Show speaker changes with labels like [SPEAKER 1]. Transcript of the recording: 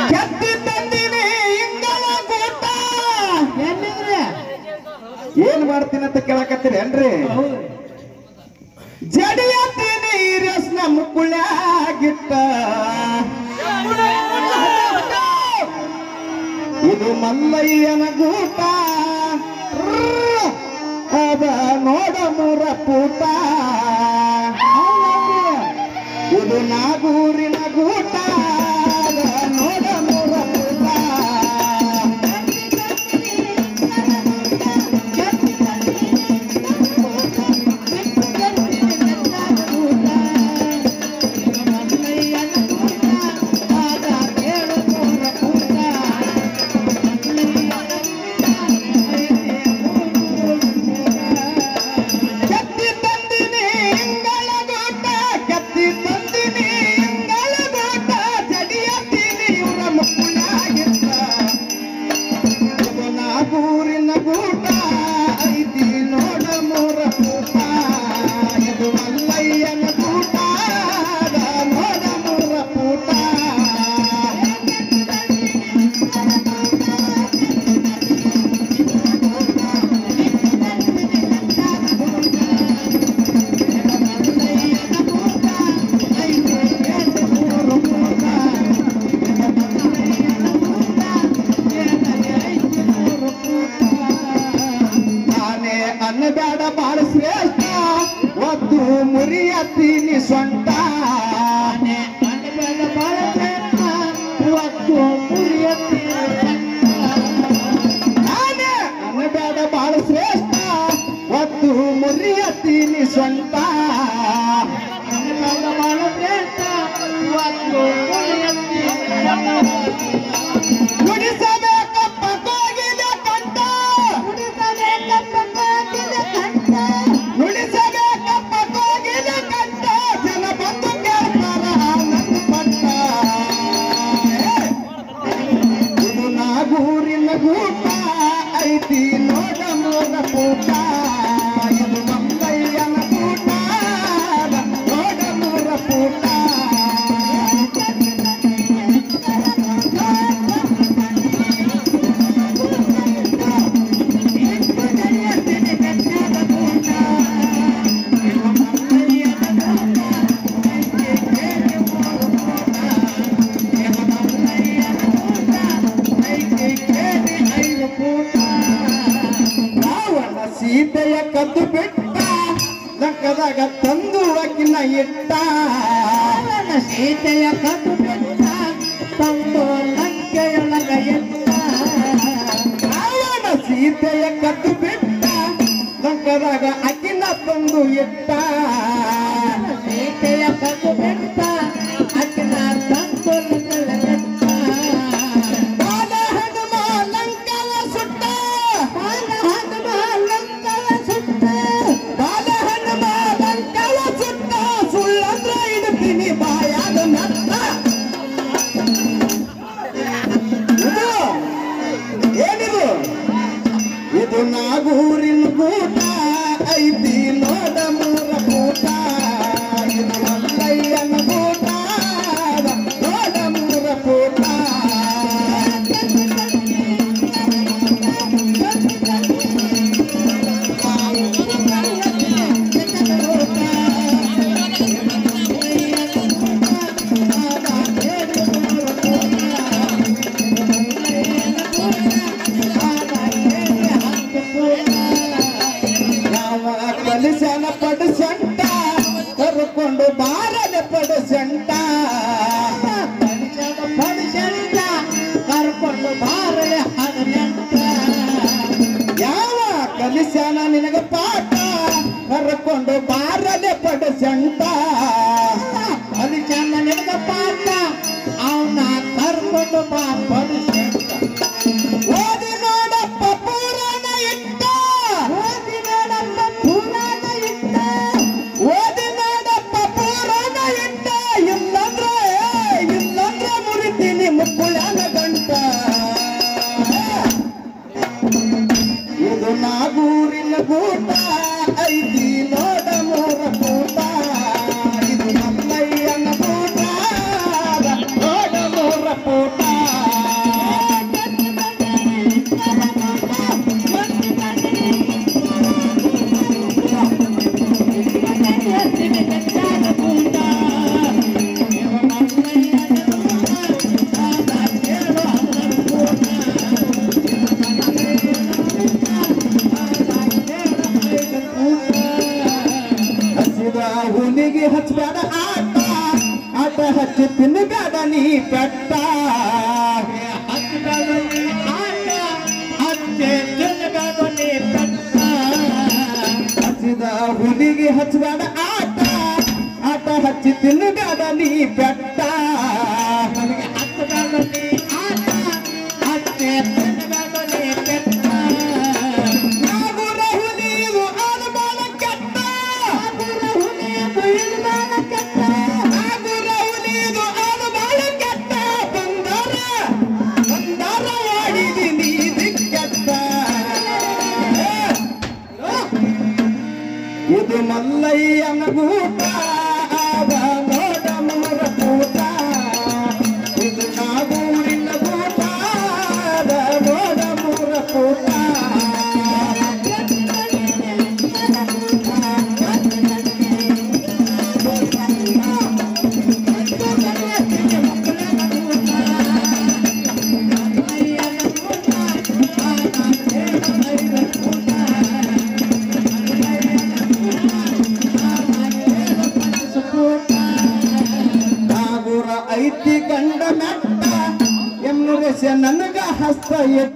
[SPEAKER 1] ಕೆತ್ತಿ ತಂದಿನಿ ಇಂಗಳ ಕೂಟ
[SPEAKER 2] ಎಲ್ಲಿದ್ರಿ
[SPEAKER 1] ಏನ್ ಮಾಡ್ತೀನಿ ಅಂತ ಕೇಳಕತ್ತೀರಿ ಏನ್ರಿ
[SPEAKER 2] ಹೌದು
[SPEAKER 1] ಜಡಿಯತ್ತೀನಿ ರಸ್ನ ಮುಕ್ಕುಳ್ಯಾಗಿಟ್ಟ ಇದು ಮಲ್ಲಯ್ಯನ ಗೂಟ ರ್ರ್. ಅದ ನೋಡ ಮೂರ ಪೂಟ ಇದು ನಾಗೂರಿನ ಗೂಟ ಅದ ನೋಡ ಮೂರ ಪೂಟ ಕತ್ತಿ ತಂದಿನಿ ಇಂಗಳ ಗೂಟ ಕತ್ತಿ ತಂದಿನಿ ಇಂಗಳ ಗೂಟ ಜಡಿಯತ್ತೀನಿ ಇವರ ಮುಕ್ಕುಳಾಗಿತ್ತ ಇದು ನಾಗೂರಿನ ಗೂಟ ಐತಿ ನೋಡ ಮೂರ ಕೂಟ ಇದು ಮಲ್ಲಯ್ಯನ ಗೂಟ ಅದ ನೋಡ ಮೂರ ಕೂಟ ನಾನೇ ಅನ್ನಬೇಡ ಬಾಳ ಶ್ರೇಷ್ಠ ಒದ್ದು ಮುರಿಯತ್ತೀನಿ ಸೊಂಟ ನಾನೇ ಅನ್ನಬೇಡ ಬಾಳ ಶ್ರೇಷ್ಠ ಒದ್ದು ಮುರಿಯತ್ತೀನಿ ಸೊಂಟ ಗುಡಿಸಬೇಕಪ್ಪ ಕೋಗಿಲ ಕಂಠ ನುಡಿಸಬೇಕಪ್ಪ ಕೋಗಿಲ ಕಂಠ ಜನ ಬಂದು ಕೇಳ್ತಾರ ನನ್ನ ಪಟ್ಟ ಇದು ನಾಗೂರಿನ ಗೂಟ ಐತಿ ನೋಡ ಮೋದ ಕೂಟ ಇದು ಮಲ್ಲಯ್ಯನ ಕೂಟ ನೋಡ ಮೂರ ಕೂಟ ರಾವಣ ಸೀತೆಯ ಕದ್ದು ಬಿಟ್ಟ ಲಂಕದಾಗ ತಂದು ಅಕ್ಕಿನ ಇಟ್ಟ
[SPEAKER 2] ಸೀತೆಯ ಕದ್ದು ಬಿಟ್ಟ ತಂದು ಲಂಕೆಯೊಳಗ ಎತ್ತ
[SPEAKER 1] ರಾವಣ ಸೀತೆಯ ಕದ್ದು ಬಿಟ್ಟ ಲಂಕದಾಗ ಅಕ್ಕಿನ ತಂದು ಇಟ್ಟ
[SPEAKER 2] ಸೀತೆಯ ಕದ್ದು ಬಿಟ್ಟ ಅಕ್ಕಿನ ತಂದು ಲಂಕೆಯೊಳಗ ಎತ್ತ
[SPEAKER 1] ಬಾಲ ಹನುಮ ಲಂಕವ ಸುಟ್ಟ
[SPEAKER 2] ಬಾಲ ಹನುಮ ಲಂಕವ ಸುಟ್ಟ
[SPEAKER 1] ಬಾಲ ಹನುಮ ಲಂಕವ ಸುಟ್ಟ ಸುಳ್ಳಂದ್ರ ಇಡ್ತೀನಿ ಬಾಯಾಗ ನತ್ತ ಇದು ಏನಿದು ಇದು ನಾಗೂರಿನ ಕೂಟ ಐತಿ ನೋಡ ಮೂರ ಕೂಟ ಇದು ಮಲ್ಲಯ್ಯನ ಕೂಟ ನೋಡ ಮೂರ ಕೂಟ ಯಾವ ಕಲಿಸನ ಪಡಿಸಂಟ ಕರ್ಕೊಂಡು ಬಾರನೆ ಪಡಿಸಂಟ
[SPEAKER 2] ಪಡಿಸಂತ ಕರ್ಕೊಂಡು ಬಾರಲೆ ಹದಿನೆಂಟ
[SPEAKER 1] ಯಾವ ಕಲಿಸನ ನಿನಗ ಪಾಠ ಕರ್ಕೊಂಡು ಬಾರನೆ ಪಡಿಸಂಟ
[SPEAKER 2] ಪಡಿಸಂತ ನಿನಗ ಪಾಠ ಅವನ ಕರ್ಕೊಂಡು ಬಾ ಪಡಿಸಂತ
[SPEAKER 1] ಓದಿ ನೋಡಪ್ಪ ಪುರಾಣ ಇಟ್ಟ
[SPEAKER 2] ಓದಿ ನೋಡಪ್ಪ ಪುರಾಣ ಇಟ್ಟ
[SPEAKER 1] ಓದಿ ನೋಡಪ್ಪ ಪುರಾಣ ಇಟ್ಟ ಇಲ್ಲಂದ್ರೆ ಇಲ್ಲಂದ್ರೆ ಮುರಿತೀನಿ ಮುಕ್ಕುಳನ ಗಂಟ ಇದು ನಾಗೂರಿನ ಗೂಟ ಐತಿ ನೋಡ ಮೂರ ಕೂಟ ಇದು ಮಲ್ಲಯ್ಯನ ಗೂಟ ನೋಡ ಮೂರ ಕೂಟ ಹಚ್ಚಬೇಡ ಆಟ ಆಟ ಹಚ್ಚಿ ತಿನ್ನಬೇಡ ನೀ ಪೆಟ್ಟ
[SPEAKER 2] ಹಚ್ಚಬೇಡ ನೀ ಆಟ ಹಚ್ಚೆ ತಿನ್ನಬೇಡ ನೀ ಪೆಟ್ಟ
[SPEAKER 1] ಹಚ್ಚಿದ ಹುಲಿಗೆ ಹಚ್ಚಬೇಡ ಆಟ ಆಟ ಹಚ್ಚಿ ತಿನ್ನಬೇಡ ನೀ ಪೆಟ್ಟ
[SPEAKER 2] ನನಗೆ ಹಚ್ಚಬೇಡ ನೀ ಆಟ ಹಚ್ಚೆ ತಿನ್ನಬೇಡ ನೀ ಪೆಟ್ಟ
[SPEAKER 1] ನಾಗುರ ಹುಲಿದು ಆಲ್ಬಾಳ ಕೆಟ್ಟ ನಾಗುರ ಹುಲಿದು ಆಲ್ಬಾಳ ಕೆಟ್ಟ ಬಂದಾರ ಬಂದಾರ ಮಾಡಿದಿನಿ ದಿಕ್ಕೆಟ್ಟ ಇದು ಮಲ್ಲಯ್ಯನ ಗೂಟ ಆಗ ನೋಡ ಮೂರ ಕೂಟ ಇದು ನಾಗೂರಿನ ಗೂಟ ಆಗ ನೋಡ ಮೂರ ಕೂಟ ನಾಗೂರ ಐತಿ ಗಂಡ ಮೆಟ್ಟ ಎಮ್ನುರೆಸ ನನಗ ಹಸ್ತ ಎತ್ತ